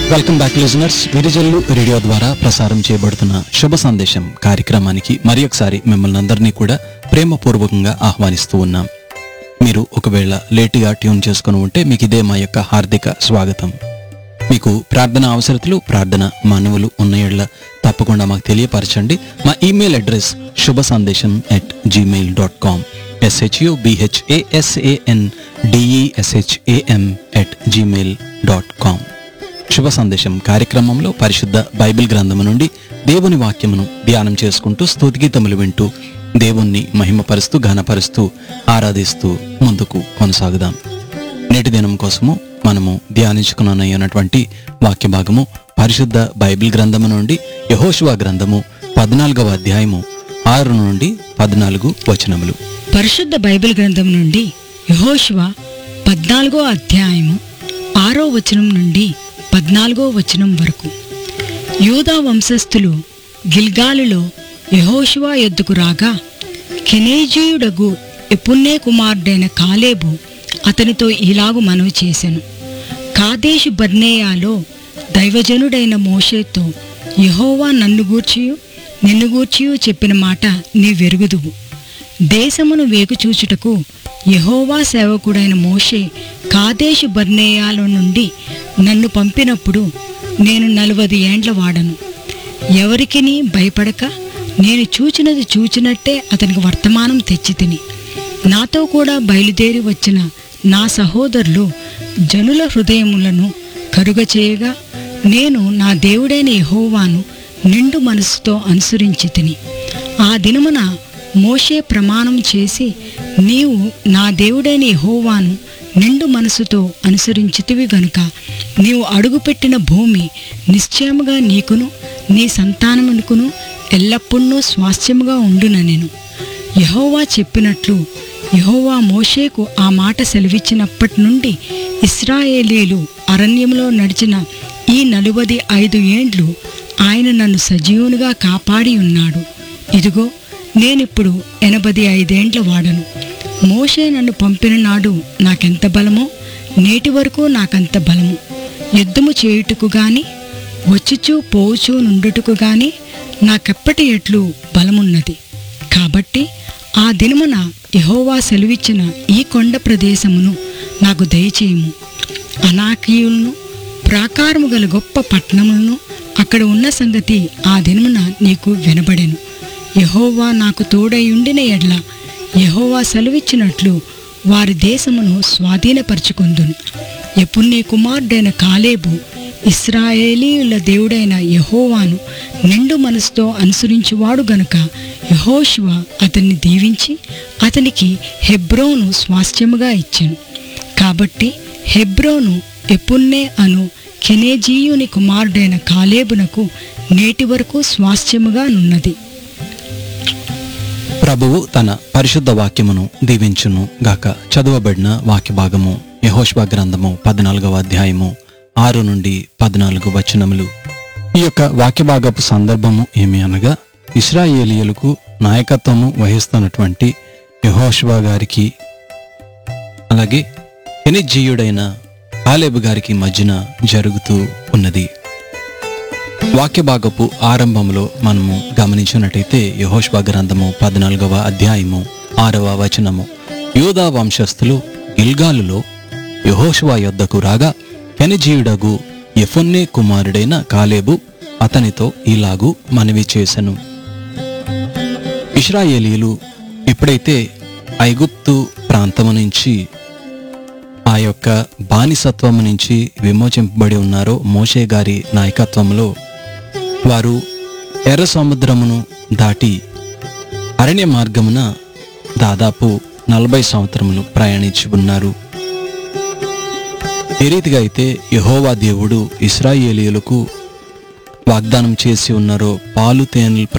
welcome back listeners Virijallu radio ద్వారా ప్రసారం చేయబడుతున్న శుభ సందేశం కార్యక్రమానికి మరి ఒకసారి మిమ్మల్ని అందరినీ కూడా ప్రేమపూర్వకంగా ఆహ్వానిస్తూ ఉన్నాం మీరు ఒకవేళ లేటుగా ట్యూన్ చేసుకుని ఉంటే మీకు ఇదే మా యొక్క హార్దిక స్వాగతం మీకు ప్రార్థన అవసరతలు ప్రార్థన మానవులు ఉన్నయళ్ళ తప్పకుండా మాకు తెలియపరచండి మా ఈమెయిల్ అడ్రస్ శుభ సందేశం at Gmail dot com S H U B H A S A N D E S H A M at Gmail dot com శుభ సందేశం కార్యక్రమంలో పరిశుద్ధ బైబిల్ గ్రంథము నుండి దేవుని వాక్యమును ధ్యానం చేసుకుంటూ స్తుతిగీతములు వింటూ దేవుణ్ణి మహిమపరుస్తూ ఘనపరుస్తూ ఆరాధిస్తూ ముందుకు కొనసాగుదాం నేటి దినం కోసము మనము ధ్యానించుకున్నటువంటి వాక్య భాగము పరిశుద్ధ బైబిల్ గ్రంథము నుండి యహోశువ గ్రంథము పద్నాలుగవ అధ్యాయము ఆరు నుండి పద్నాలుగు వచనములు పరిశుద్ధ బైబిల్ గ్రంథం నుండి యెహోషువ పద్నాలుగో అధ్యాయము ఆరో వచనం నుండి పద్నాలుగో వచనం వరకు యూదా వంశస్థులు గిల్గాలులో యెహోషువ యొద్దకు రాగా కెనేజీయుడగు ఎపున్నే కుమారుడైన కాలేబు అతనితో ఇలాగు మనవి చేసెను కాదేశు బర్నేయాలో దైవజనుడైన మోషేతో యెహోవా నన్ను గూర్చియు నిన్ను గూర్చియు చెప్పిన మాట నీ వెరుగుదువు దేశమును వేగుచూచుటకు యెహోవా సేవకుడైన మోషే కాదేశు బర్నేయాలో నుండి నన్ను పంపినప్పుడు నేను నలువది ఏండ్ల వాడను ఎవరికిని భయపడక నేను చూచినది చూచినట్టే అతనికి వర్తమానం తెచ్చి తిని నాతో కూడా బయలుదేరి వచ్చిన నా సహోదరులు జనుల హృదయములను కరుగచేయగా నేను నా దేవుడైన యెహోవాను నిండు మనసుతో అనుసరించి తిని ఆ దినమున మోషే ప్రమాణం చేసి నీవు నా దేవుడైన యెహోవాను నిండు మనసుతో అనుసరించితివి గనుక నీవు అడుగుపెట్టిన భూమి నిశ్చయముగా నీకును నీ సంతానమునకును ఎల్లప్పుడూ స్వాస్థ్యముగా ఉండుననెను యెహోవా చెప్పినట్లు యెహోవా మోషేకు ఆ మాట సెలవిచ్చినప్పటి నుండి ఇస్రాయేలీలు అరణ్యంలో నడిచిన ఈ నలువది ఐదు ఏండ్లు ఆయన నన్ను సజీవునిగా కాపాడి ఉన్నాడు ఇదిగో నేనిప్పుడు ఎనభది ఐదేండ్ల వాడను మోషే నన్ను పంపిన నాడు నాకెంత బలమో నేటి వరకు నాకంత బలము యుద్ధము చేయుటకు గాని వచ్చుచూ పోవుచూ నుండుటకు గాని నాకెప్పటి ఎట్లు బలమున్నది కాబట్టి ఆ దినమున యెహోవా సెలవిచ్చిన ఈ కొండ ప్రదేశమును నాకు దయచేయము అనాకీయులను ప్రాకారము గల గొప్ప పట్టణములను అక్కడ ఉన్న సంగతి ఆ దినమున నీకు వినబడెను యెహోవా నాకు తోడై ఉండిన ఎడ్ల యెహోవా సెలవిచ్చినట్లు వారి దేశమును స్వాధీనపరచుకుందును ఎప్పుడు నీ కుమారుడైన కాలేబు ఇస్రాయేలీయుల దేవుడైన యెహోవాను నిండు మనసుతో అనుసరించువాడు గనుక యెహోషువ అతన్ని దీవించి అతనికి హెబ్రోను స్వాస్థ్యముగా ఇచ్చెను కాబట్టి హెబ్రోను ఎపున్నే అను కెనేజీయుని కుమారుడైన కాలేబునకు నేటి వరకు స్వాస్థ్యముగా నున్నది ప్రభువు తన పరిశుద్ధ వాక్యమును దీవించును గాక చదువబడిన వాక్య భాగము యహోష్వా గ్రంథము పద్నాలుగవ అధ్యాయము ఆరు నుండి పద్నాలుగు వచనములు ఈ యొక్క వాక్య భాగపు సందర్భము ఏమి అనగా ఇస్రాయేలీయులకు నాయకత్వము వహిస్తున్నటువంటి యహోష్వా గారికి అలాగే ఎనిజీయుడైన కాలేబు గారికి మధ్యన జరుగుతూ ఉన్నది వాక్య భాగపు ఆరంభంలో మనము గమనించినట్టయితే యహోష్బా గ్రంథము పద్నాలుగవ అధ్యాయము ఆరవ వచనము యూదా వంశస్థులు గిల్గాలులో యహోషువా యొద్దకు రాగా కెనజీయుడగు ఎఫొన్నే కుమారుడైన కాలేబు అతనితో ఇలాగు మనవి చేసెను ఇస్రాయేలీలు ఎప్పుడైతే ఐగుప్తు ప్రాంతము నుంచి ఆ యొక్క బానిసత్వము నుంచి విమోచింపబడి ఉన్నారో మోషే గారి నాయకత్వంలో వారు ఎర్ర సముద్రమును దాటి అరణ్య మార్గమున దాదాపు నలభై సంవత్సరములు ప్రయాణించి ఉన్నారు ఏ రీతిగా అయితే యహోవా దేవుడు ఇస్రాయేలీయులకు వాగ్దానం చేసి ఉన్నారో పాలు తేనెలు